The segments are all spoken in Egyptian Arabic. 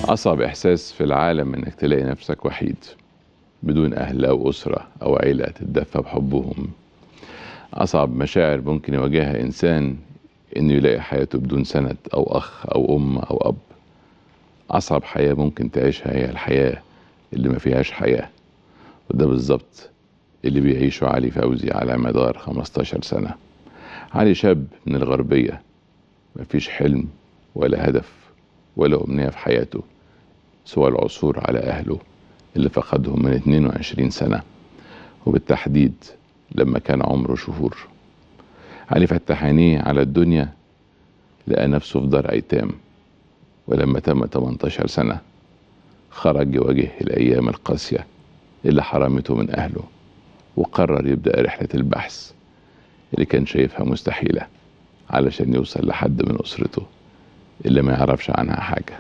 أصعب إحساس في العالم إنك تلاقي نفسك وحيد بدون أهل أو أسرة أو عيلة تتدفى بحبهم أصعب مشاعر ممكن يواجهها إنسان إنه يلاقي حياته بدون سند أو أخ أو أم أو أب أصعب حياة ممكن تعيشها هي الحياة اللي ما فيهاش حياة وده بالظبط اللي بيعيشه علي فوزي على مدار 15 سنة علي شاب من الغربية مفيش حلم ولا هدف ولا أمنية في حياته سوى العثور على أهله اللي فقدهم من 22 سنة وبالتحديد لما كان عمره شهور علي فتح عينيه على الدنيا لقى نفسه في دار أيتام ولما تم 18 سنة خرج يواجه الأيام القاسية اللي حرمته من أهله وقرر يبدأ رحلة البحث اللي كان شايفها مستحيلة علشان يوصل لحد من أسرته اللي ما يعرفش عنها حاجة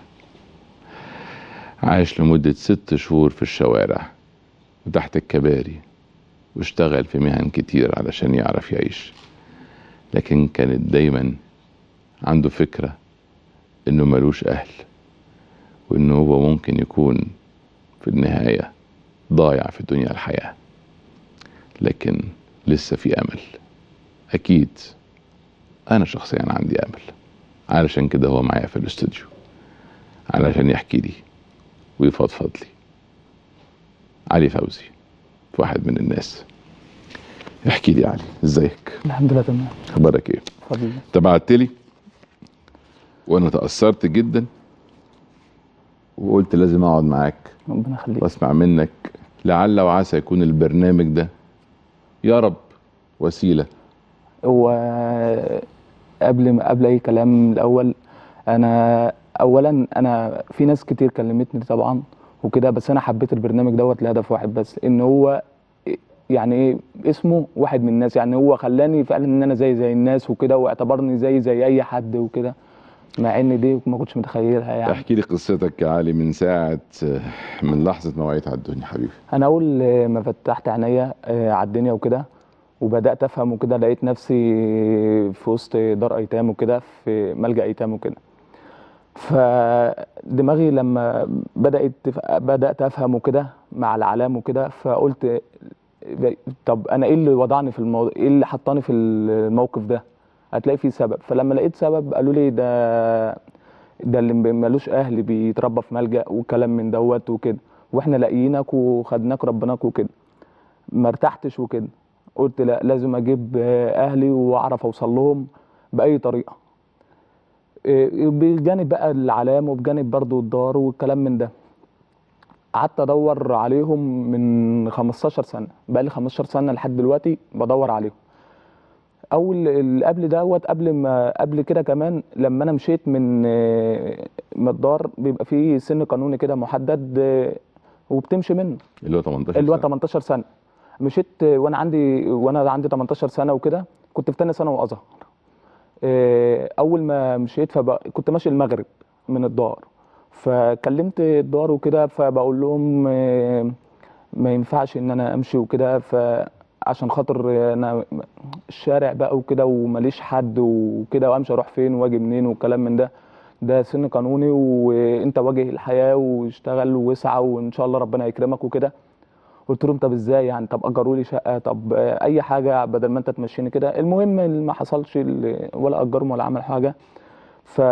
عاش لمدة ست شهور في الشوارع وتحت الكباري واشتغل في مهن كتير علشان يعرف يعيش لكن كانت دايما عنده فكرة انه ملوش اهل وانه هو ممكن يكون في النهاية ضايع في دنيا الحياة لكن لسه في امل اكيد انا شخصيا عندي امل علشان كده هو معايا في الاستوديو علشان يحكي لي ويفضفض لي علي فوزي واحد من الناس احكي لي يا علي ازيك الحمد لله تمام اخبارك ايه حبيبي انت بعت لي وانا تاثرت جدا وقلت لازم اقعد معاك ربنا يخليك واسمع منك لعل وعسى يكون البرنامج ده يا رب وسيله هو قبل ما قبل اي كلام الاول انا اولا انا في ناس كتير كلمتني طبعا وكده بس انا حبيت البرنامج دوت لهدف واحد بس ان هو يعني ايه اسمه واحد من الناس يعني هو خلاني فعلا ان انا زي زي الناس وكده واعتبرني زي زي اي حد وكده مع ان دي ما كنتش متخيلها يعني احكي لي قصتك يا علي من ساعه من لحظه ما وعيت على الدنيا حبيبي انا اول ما فتحت عينيا آه، على الدنيا وكده وبدات افهم وكده لقيت نفسي في وسط دار ايتام وكده في ملجا ايتام وكده فدماغي لما بدات بدات افهم وكده مع العلام وكده فقلت طب انا ايه اللي وضعني في الموضوع ايه اللي حطاني في الموقف ده هتلاقي فيه سبب فلما لقيت سبب قالوا لي ده ده اللي ملوش اهل بيتربى في ملجا وكلام من دوت وكده واحنا لاقيينك وخدناك ربناك وكده ما ارتحتش وكده قلت لا لازم اجيب اهلي واعرف اوصل لهم باي طريقه إيه، بجانب بقى العلام وبجانب برضو الدار والكلام من ده قعدت ادور عليهم من 15 سنه بقى لي 15 سنه لحد دلوقتي بدور عليهم اول اللي قبل دوت قبل ما قبل كده كمان لما انا مشيت من آه، من الدار بيبقى فيه سن قانوني كده محدد آه، وبتمشي منه اللي هو 18 اللي هو سنة. 18 سنه مشيت آه، وانا عندي وانا عندي 18 سنه وكده كنت في تانية ثانوي وازهر آه، اول ما مشيت فبقى كنت ماشي المغرب من الدار فكلمت الدار وكده فبقول لهم آه، ما ينفعش ان انا امشي وكده فعشان خاطر انا الشارع بقى وكده وماليش حد وكده وامشي اروح فين واجي منين والكلام من ده ده سن قانوني وانت واجه الحياه واشتغل واسعى وان شاء الله ربنا يكرمك وكده قلت لهم طب ازاي يعني طب اجروا لي شقه طب آه، اي حاجه بدل ما انت تمشيني كده المهم ما حصلش ال- ولا اجرهم ولا عمل حاجه ف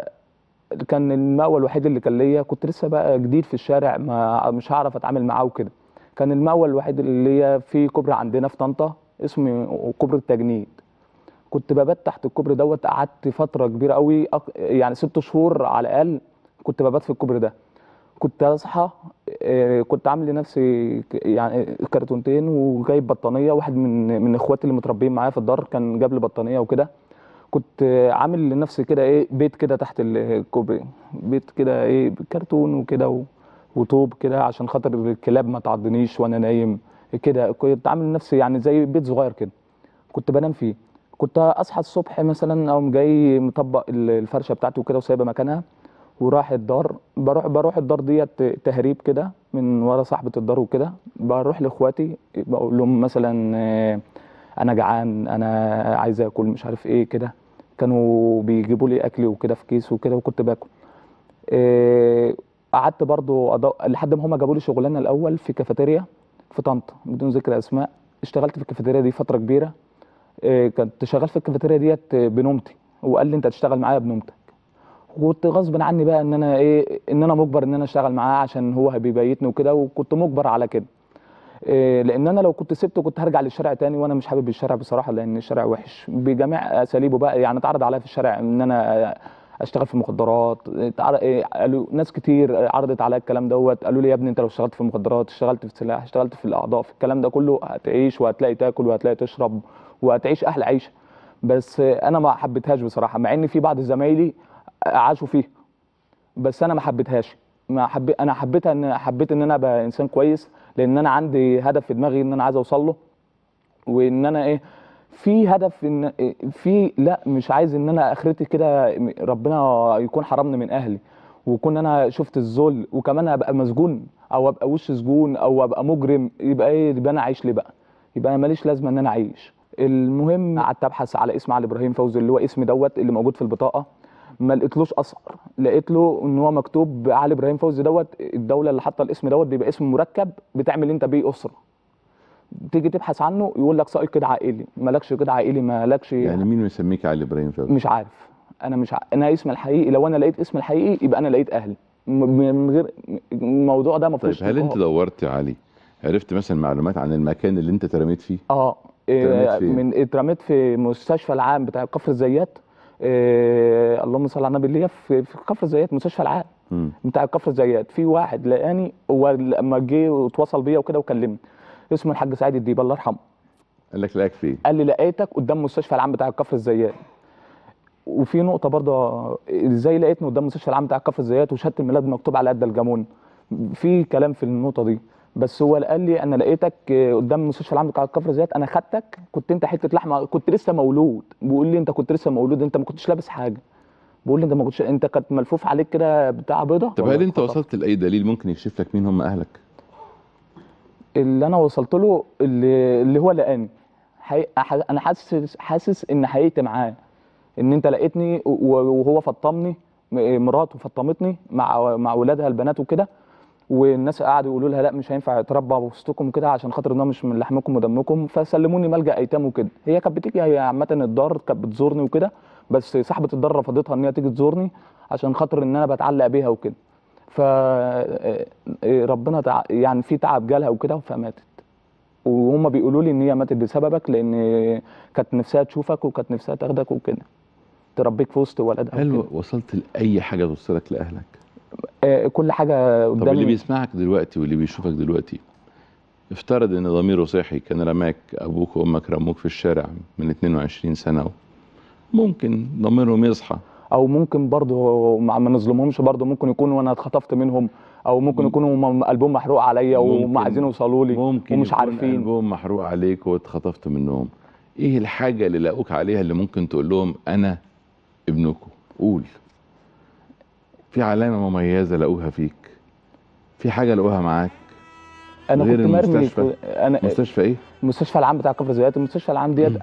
كان المأوى الوحيد اللي كان ليا كنت لسه بقى جديد في الشارع ما مش هعرف اتعامل معاه وكده كان المأوى الوحيد اللي ليا في كوبري عندنا في طنطا اسمه كوبري التجنيد كنت ببات تحت الكوبري دوت قعدت فتره كبيره قوي أك- يعني ست شهور على الاقل كنت ببات في الكوبري ده كنت اصحى آه، كنت عامل لنفسي ك- يعني كرتونتين وجايب بطانيه واحد من من اخواتي اللي متربيين معايا في الدار كان جاب لي بطانيه وكده كنت آه، عامل لنفسي كده ايه بيت كده تحت الكوبري بيت كده ايه كرتون وكده و- وطوب كده عشان خاطر الكلاب ما تعضنيش وانا نايم كده كنت عامل لنفسي يعني زي بيت صغير كده كنت بنام فيه كنت اصحى الصبح مثلا اقوم جاي مطبق ال- الفرشه بتاعتي وكده وسايبها مكانها وراح الدار بروح بروح الدار ديت تهريب كده من ورا صاحبه الدار وكده بروح لاخواتي بقول لهم مثلا آه، انا جعان انا عايز اكل مش عارف ايه كده كانوا بيجيبوا لي اكل وكده في كيس وكده وكنت باكل آه، قعدت برضو أدو... لحد ما هما جابوا لي شغلانه الاول في كافيتيريا في طنطا بدون ذكر اسماء اشتغلت في الكافيتيريا دي فتره كبيره إيه، كنت شغال في الكافيتيريا ديت بنومتي وقال لي انت هتشتغل معايا بنومتك كنت غصب عني بقى ان انا ايه ان انا مجبر ان انا اشتغل معاه عشان هو بيبيتني وكده وكنت مجبر على كده إيه، لان انا لو كنت سبته كنت هرجع للشارع تاني وانا مش حابب الشارع بصراحه لان الشارع وحش بجميع اساليبه بقى يعني اتعرض عليا في الشارع ان انا اشتغل في المخدرات اتعر- إيه، قالوا ناس كتير عرضت عليا الكلام دوت قالوا لي يا ابني انت لو اشتغلت في المخدرات اشتغلت في السلاح اشتغلت في الاعضاء في الكلام ده كله هتعيش وهتلاقي تاكل وهتلاقي تشرب وهتعيش احلى عيشه بس انا ما حبيتهاش بصراحه مع ان في بعض زمايلي عاشوا فيها بس انا ما حبيتهاش ما حب... انا حبيتها ان حبيت ان انا ابقى انسان كويس لان انا عندي هدف في دماغي ان انا عايز اوصل له وان انا ايه في هدف ان إيه، في لا مش عايز ان انا اخرتي كده ربنا يكون حرمني من اهلي وكون انا شفت الذل وكمان ابقى مسجون او ابقى وش سجون او ابقى مجرم يبقى ايه يبقى انا عايش ليه بقى يبقى انا ماليش لازمه ان انا اعيش المهم قعدت ابحث على اسم علي ابراهيم فوزي اللي هو اسمي دوت اللي موجود في البطاقه ما لقيتلوش اثر لقيت له ان هو مكتوب علي ابراهيم فوزي دوت الدوله اللي حاطه الاسم دوت بيبقى اسم مركب بتعمل انت بيه اسره تيجي تبحث عنه يقول لك سائق كده عائلي مالكش كده عائلي مالكش يعني مين مسميك علي ابراهيم فوزي مش عارف انا مش ع... انا اسم الحقيقي لو انا لقيت اسم الحقيقي يبقى انا لقيت اهلي م- من غير الموضوع ده ما طيب فيهوش هل انت نقاش. دورت يا علي عرفت مثلا معلومات عن المكان اللي انت اترميت فيه اه اترميت إيه، فين؟ من اترميت في مستشفى العام بتاع كفر الزيات إيه اللهم صل على النبي اللي هي في في كفر الزيات مستشفى العام مم. بتاع كفر الزيات في واحد لقاني هو لما جه واتواصل بيا وكده وكلمني اسمه الحاج سعيد الديب الله يرحمه قال لك لقاك فين قال لي لقيتك قدام مستشفى العام بتاع كفر الزيات وفي نقطه برضه ازاي لقيتني قدام مستشفى العام بتاع كفر الزيات وشهاده الميلاد مكتوب على قد الجامون في كلام في النقطه دي بس هو قال لي انا لقيتك قدام مستشفى العام بتاع كفر الزيات انا خدتك كنت انت حته لحمه كنت لسه مولود بيقول لي انت كنت لسه مولود انت ما كنتش لابس حاجه بيقول لي انت ما كنتش انت كانت ملفوف عليك كده بتاع بيضه طب ولا هل انت اتخطفت؟ وصلت لاي دليل ممكن يكشف لك مين هم اهلك اللي انا وصلت له اللي, اللي هو لقاني حقيقة ح- انا حاسس حاسس ان حقيقتي معاه ان انت لقيتني و- وهو فطمني م- مراته فطمتني مع مع ولادها البنات وكده والناس قعدوا يقولوا لها لا مش هينفع يتربى وسطكم وكده عشان خاطر ان هو مش من لحمكم ودمكم فسلموني ملجا ايتام وكده هي كانت بتيجي هي عامه الدار كانت بتزورني وكده بس صاحبه الدار رفضتها ان هي تيجي تزورني عشان خاطر ان انا بتعلق بيها وكده ف ربنا تع... يعني في تعب جالها وكده فماتت وهم بيقولوا لي ان هي ماتت بسببك لان كانت نفسها تشوفك وكانت نفسها تاخدك وكده تربيك في وسط ولدها هل وكده. وصلت لاي حاجه توصلك لاهلك آه، كل حاجه طب اللي قدامي بيسمعك دلوقتي واللي بيشوفك دلوقتي افترض ان ضميره صحي كان رماك ابوك وامك رموك في الشارع من 22 سنه ممكن ضميرهم يصحى او ممكن برضه ما ما نظلمهمش برضه ممكن يكونوا انا اتخطفت منهم او ممكن م- يكونوا هم قلبهم محروق عليا وهم ممكن- عايزين يوصلوا لي ممكن ومش يكون عارفين قلبهم محروق عليك واتخطفت منهم ايه الحاجه اللي لاقوك عليها اللي ممكن تقول لهم انا ابنكم قول في علامه مميزه لاقوها فيك في حاجه لاقوها معاك انا غير كنت مرمي المستشفى. في- انا مستشفى ايه المستشفى العام بتاع كفر زيات المستشفى العام ديت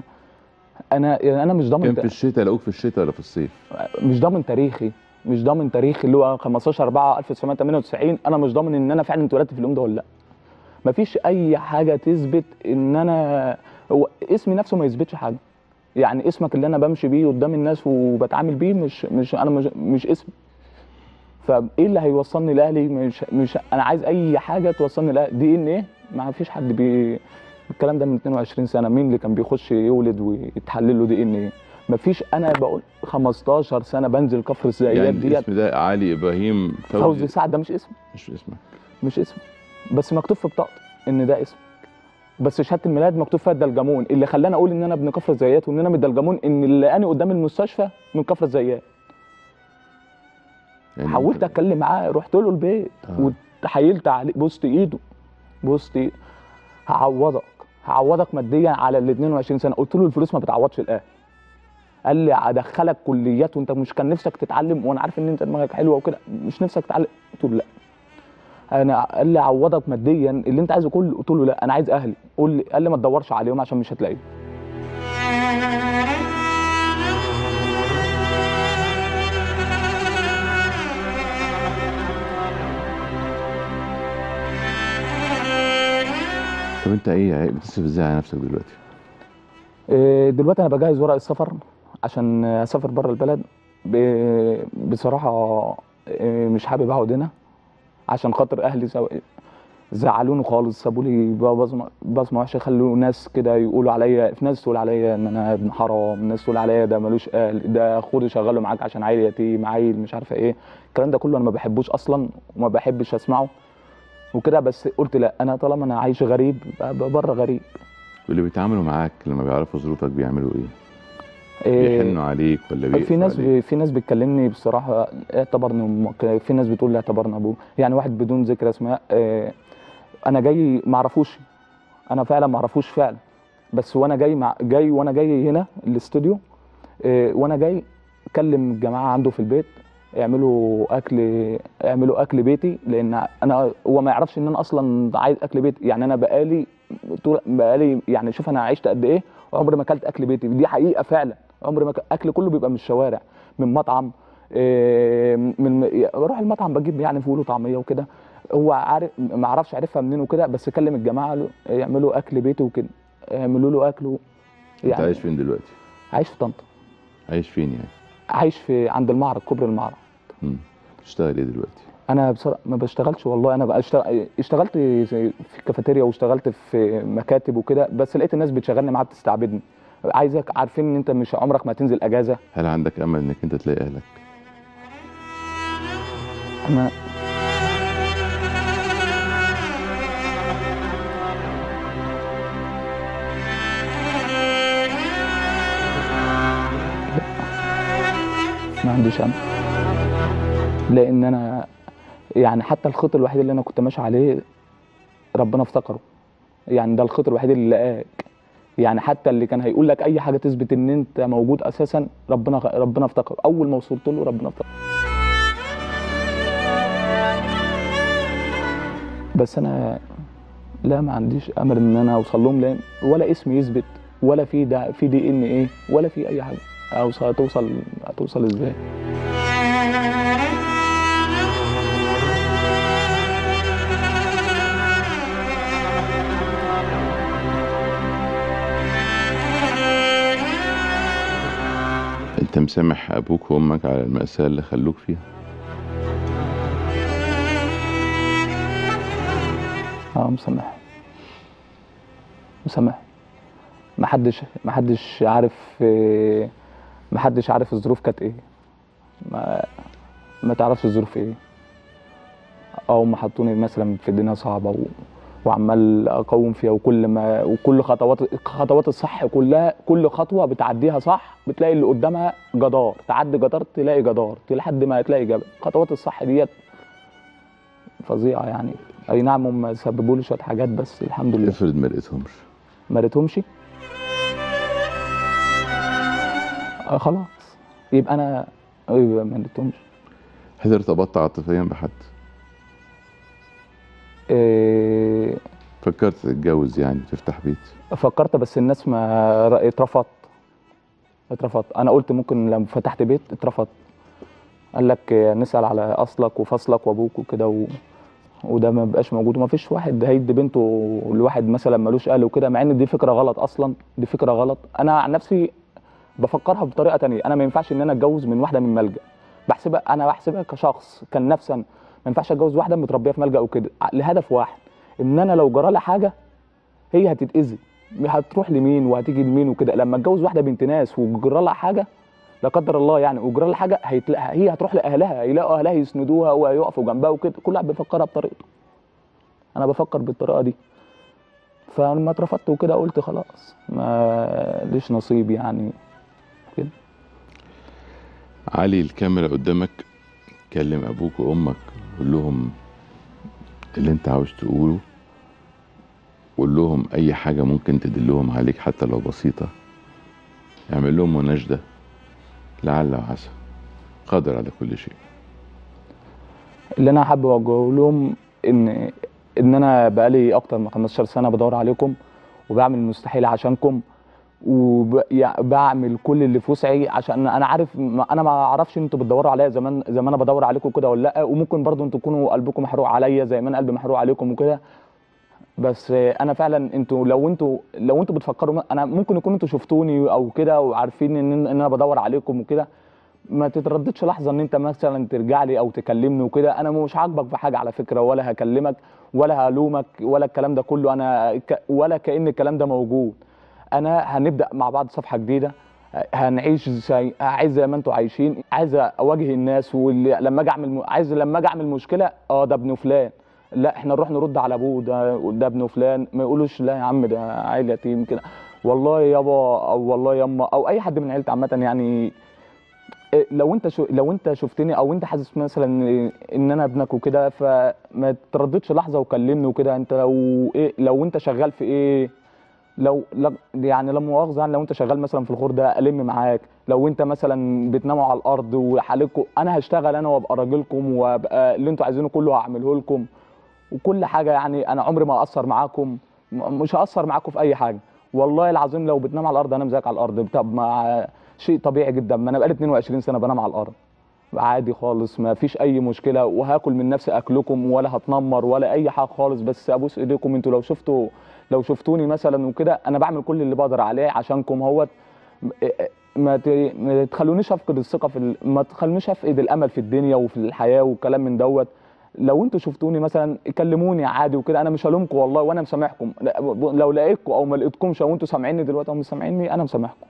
انا يعني انا مش ضامن كان في الشتاء لاقوك في الشتاء ولا في الصيف مش ضامن تاريخي مش ضامن تاريخي اللي هو 15 4 1998 انا مش ضامن ان انا فعلا اتولدت في اليوم ده ولا لا مفيش اي حاجه تثبت ان انا هو اسمي نفسه ما يثبتش حاجه يعني اسمك اللي انا بمشي بيه قدام الناس وبتعامل بيه مش مش انا مش, مش اسم فايه اللي هيوصلني لاهلي مش مش انا عايز اي حاجه توصلني لاهلي دي ان ايه ما فيش حد بي الكلام ده من 22 سنه مين اللي كان بيخش يولد ويتحلل له دي ان ايه مفيش انا بقول 15 سنه بنزل كفر الزيات يعني ديت الاسم ده علي ابراهيم فوزي, فوزي سعد ده مش اسم مش اسمك مش اسم بس مكتوب في بطاقتي ان ده اسم بس شهاده الميلاد مكتوب فيها الدلجمون اللي خلاني اقول ان انا ابن كفر الزيات وان انا من الدلجمون ان اللي لقاني قدام المستشفى من كفر الزيات يعني حاولت أنت- اتكلم معاه رحت له البيت آه. وتحايلت عليه بوست ايده بوست إيده. هعوضك هعوضك ماديا على ال 22 سنه قلت له الفلوس ما بتعوضش الاهل قال لي ادخلك كليات وانت مش كان نفسك تتعلم وانا عارف ان انت دماغك حلوه وكده مش نفسك تتعلم قلت له لا انا قال لي اعوضك ماديا اللي انت عايزه كله قلت له لا انا عايز اهلي قول لي قال لي ما تدورش عليهم عشان مش هتلاقيهم طب انت ايه بتصرف ازاي على نفسك دلوقتي إيه، دلوقتي انا بجهز ورق السفر عشان اسافر بره البلد ب- بصراحه إيه، مش حابب اقعد هنا عشان خاطر اهلي زو- زعلوني خالص سابوا لي بصمه بصمه وحشه خلوا ناس كده يقولوا عليا في ناس تقول عليا ان انا ابن حرام ناس تقول عليا ده ملوش اهل ده خده شغله معاك عشان عيل يتيم عيل مش عارفه ايه الكلام ده كله انا ما بحبوش اصلا وما بحبش اسمعه وكده بس قلت لا انا طالما انا عايش غريب بره غريب واللي بيتعاملوا معاك لما بيعرفوا ظروفك بيعملوا ايه إيه، بيحنوا عليك ولا في بيقفوا ناس عليك ب... في ناس بتكلمني بصراحه اعتبرني امك في ناس بتقول لي اعتبرني ابوه يعني واحد بدون ذكر اسماء آه، انا جاي ما اعرفوش انا فعلا ما اعرفوش فعلا بس وانا جاي مع جاي وانا جاي هنا الاستوديو آه، وانا جاي كلم الجماعه عنده في البيت اعملوا اكل اعملوا اكل بيتي لان انا هو ما يعرفش ان انا اصلا عايز اكل بيتي يعني انا بقالي طول بقالي يعني شوف انا عشت قد ايه عمري ما اكلت اكل بيتي دي حقيقه فعلا عمري ما ك- اكل كله بيبقى من الشوارع من مطعم إيه، من بروح المطعم بجيب يعني فول وطعميه وكده هو عارف ما اعرفش عارفها منين وكده بس كلم الجماعه قالوا يعملوا اكل بيتي وكده يعملوا له اكل و- انت يعني عايش فين دلوقتي عايش في طنطا عايش فين يعني عايش في عند المعرض كوبري المعرض مم. بتشتغل ايه دلوقتي انا بصراحه ما بشتغلش والله انا بقى اشتغل... اشتغلت زي في الكافيتيريا واشتغلت في مكاتب وكده بس لقيت الناس بتشغلني معاها بتستعبدني عايزك عارفين ان انت مش عمرك ما هتنزل اجازه هل عندك امل انك انت تلاقي اهلك انا ما عنديش امل لان انا يعني حتى الخط الوحيد اللي انا كنت ماشي عليه ربنا افتكره يعني ده الخط الوحيد اللي لقاك يعني حتى اللي كان هيقول لك اي حاجه تثبت ان انت موجود اساسا ربنا ربنا افتكره اول ما وصلت له ربنا افتكره بس انا لا ما عنديش امل ان انا اوصل لهم لان ولا اسمي يثبت ولا في ده في دي ان ايه ولا في اي حاجه اوصل هتوصل هتوصل ازاي انت مسامح ابوك وامك على المأساة اللي خلوك فيها اه مسامح مسامح محدش محدش عارف آه، محدش عارف الظروف كانت ايه ما ما تعرفش الظروف ايه او ما حطوني مثلا في الدنيا صعبه و... وعمال اقوم فيها وكل ما وكل خطوات خطوات الصح كلها كل خطوه بتعديها صح بتلاقي اللي قدامها جدار تعدي جدار تلاقي جدار لحد ما تلاقي جبل خطوات الصح ديت فظيعه يعني اي نعم هم سببوا لي شويه حاجات بس الحمد لله افرض ما لقيتهمش ما ريتهمش آه خلاص يبقى انا ايوه ما ريتهمش هل ارتبطت عاطفيا بحد إيه فكرت تتجوز يعني تفتح بيت فكرت بس الناس ما ر- اترفضت اترفضت انا قلت ممكن لما فتحت بيت اترفضت قال لك آه، نسال على اصلك وفصلك وابوك وكده و... وده ما بقاش موجود وما فيش واحد هيدي بنته لواحد مثلا ملوش اهل وكده مع ان دي فكره غلط اصلا دي فكره غلط انا عن نفسي بفكرها بطريقه تانية انا ما ينفعش ان انا اتجوز من واحده من ملجا بحسبها انا بحسبها كشخص كان نفسا ما ينفعش اتجوز واحده متربيه في ملجا وكده لهدف واحد ان انا لو جرى لها حاجه هي هتتاذي هتروح لمين وهتيجي لمين وكده لما اتجوز واحده بنت ناس وجرى لها حاجه لا قدر الله يعني وجرى لها حاجه هيتلاقي هي هتروح لاهلها هيلاقوا اهلها يسندوها ويقفوا جنبها وكده كل واحد بيفكرها بطريقته انا بفكر بالطريقه دي فلما اترفضت وكده قلت خلاص ما ليش نصيب يعني علي الكاميرا قدامك كلم ابوك وامك قول لهم اللي انت عاوز تقوله قول لهم اي حاجه ممكن تدلهم عليك حتى لو بسيطه اعمل لهم مناشده لعل وعسى قادر على كل شيء اللي انا حابب اوجهه لهم ان ان انا بقالي اكتر من 15 سنه بدور عليكم وبعمل المستحيل عشانكم وبعمل كل اللي في وسعي عشان انا عارف انا ما اعرفش انتوا بتدوروا عليا زمان زي ما انا بدور عليكم كده ولا لا وممكن برضو انتوا تكونوا قلبكم محروق عليا زي ما انا قلبي محروق عليكم وكده بس آه، انا فعلا انتوا لو انتوا لو انتوا بتفكروا انا ممكن يكون انتوا شفتوني او كده وعارفين ان ان انا بدور عليكم وكده ما تترددش لحظه ان انت مثلا ترجع لي او تكلمني وكده انا مش عاجبك في حاجه على فكره ولا هكلمك ولا هلومك ولا الكلام ده كله انا ك... ولا كأن الكلام ده موجود انا هنبدا مع بعض صفحه جديده هنعيش زي عايز زي ما انتوا عايشين عايز اواجه الناس ولما اجي اعمل عايز لما اجي اعمل مشكله اه ده ابن فلان لا احنا نروح نرد على ابوه ده ده ابن فلان ما يقولوش لا يا عم ده عيل يتيم كده والله يابا او والله ياما او اي حد من عيلتي عامه يعني إيه، لو انت شو لو انت شفتني او انت حاسس مثلا ان- ان انا ابنك وكده فما ترددش لحظه وكلمني وكده انت لو ايه لو انت شغال في ايه لو لا- يعني لا مؤاخذه يعني لو انت شغال مثلا في الخور ده الم معاك لو انت مثلا بتناموا على الارض وحالكم انا هشتغل انا وابقى راجلكم وابقى اللي انتوا عايزينه كله هعمله لكم وكل حاجه يعني انا عمري ما اقصر معاكم م- مش هقصر معاكم في اي حاجه والله العظيم لو بتنام على الارض انا مزاج على الارض طب ما شيء طبيعي جدا ما انا بقالي 22 سنه بنام على الارض عادي خالص ما فيش اي مشكله وهاكل من نفس اكلكم ولا هتنمر ولا اي حاجه خالص بس ابوس ايديكم انتوا لو شفتوا لو شفتوني مثلا وكده انا بعمل كل اللي بقدر عليه عشانكم هوت ما ت- ما تخلونيش افقد الثقه في ال- ما تخلونيش افقد الامل في الدنيا وفي الحياه والكلام من دوت لو انتوا شفتوني مثلا كلموني عادي وكده انا مش هلومكم والله وانا مسامحكم لا- لو لقيتكم او ما لقيتكمش او انتوا سامعيني دلوقتي او مش سامعيني انا مسامحكم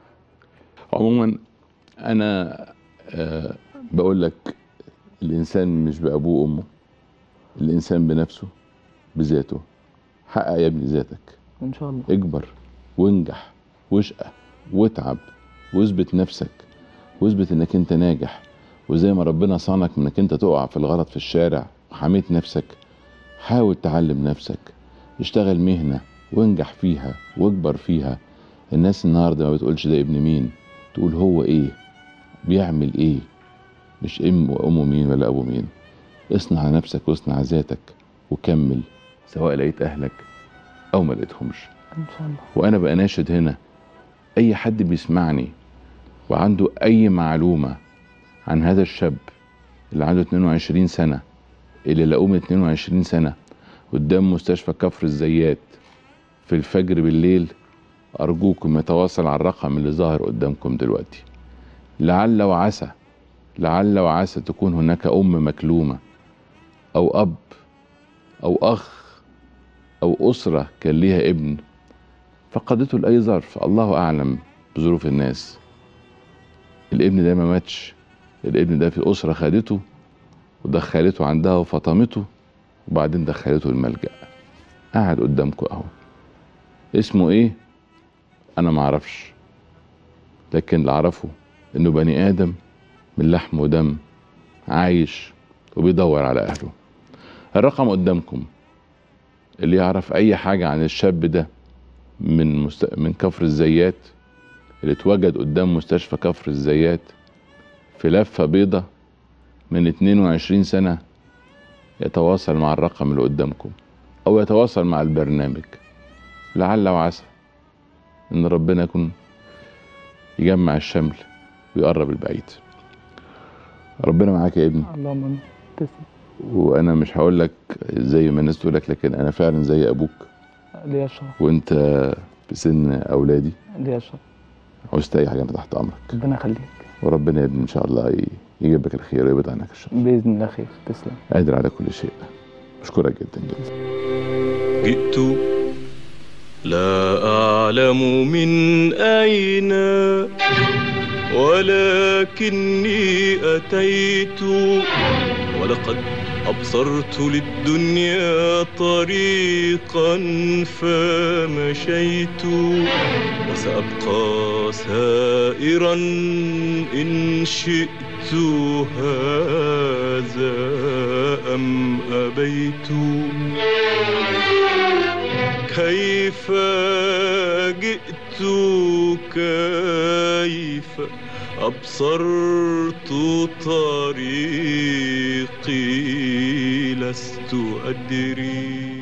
عموما انا آه بقول لك الانسان مش بابوه وامه الانسان بنفسه بذاته حقق يا ابني ذاتك ان شاء الله اكبر وانجح واشقى واتعب واثبت نفسك واثبت انك انت ناجح وزي ما ربنا صانك من انك انت تقع في الغلط في الشارع وحميت نفسك حاول تعلم نفسك اشتغل مهنة وانجح فيها واكبر فيها الناس النهاردة ما بتقولش ده ابن مين تقول هو ايه بيعمل ايه مش ام وامه مين ولا ابو مين اصنع نفسك واصنع ذاتك وكمل سواء لقيت اهلك او ما لقيتهمش ان شاء الله وانا بقى ناشد هنا اي حد بيسمعني وعنده اي معلومة عن هذا الشاب اللي عنده 22 سنة اللي لقوه من 22 سنة قدام مستشفى كفر الزيات في الفجر بالليل أرجوكم يتواصل على الرقم اللي ظاهر قدامكم دلوقتي لعل وعسى لعل وعسى تكون هناك أم مكلومة أو أب أو أخ أو أسرة كان ليها ابن فقدته لأي ظرف الله أعلم بظروف الناس الابن ده ما ماتش الابن ده في أسرة خدته ودخلته عندها وفطمته وبعدين دخلته الملجأ قاعد قدامكم اهو اسمه ايه انا معرفش لكن اللي اعرفه انه بني ادم من لحم ودم عايش وبيدور على اهله الرقم قدامكم اللي يعرف اي حاجة عن الشاب ده من مست... من كفر الزيات اللي اتوجد قدام مستشفى كفر الزيات في لفة بيضة من 22 سنة يتواصل مع الرقم اللي قدامكم أو يتواصل مع البرنامج لعل وعسى إن ربنا يكون يجمع الشمل ويقرب البعيد ربنا معاك يا ابني اللهم امين تسلم وأنا مش هقول لك زي ما الناس تقول لك لكن أنا فعلا زي أبوك ليا الشرف وأنت في سن أولادي ليا الشرف عوزت أي حاجة أنا تحت أمرك ربنا يخليك وربنا يا ابني إن شاء الله ي- يجيب لك الخير ويبعد عنك الشر باذن الله خير تسلم قادر على كل شيء أشكرك جدا جدا جئت لا أعلم من أين ولكني أتيت ولقد أبصرت للدنيا طريقا فمشيت وسأبقى سائرا إن شئت هذا أم أبيت كيف جئت كيف أبصرت طريقي لست أدري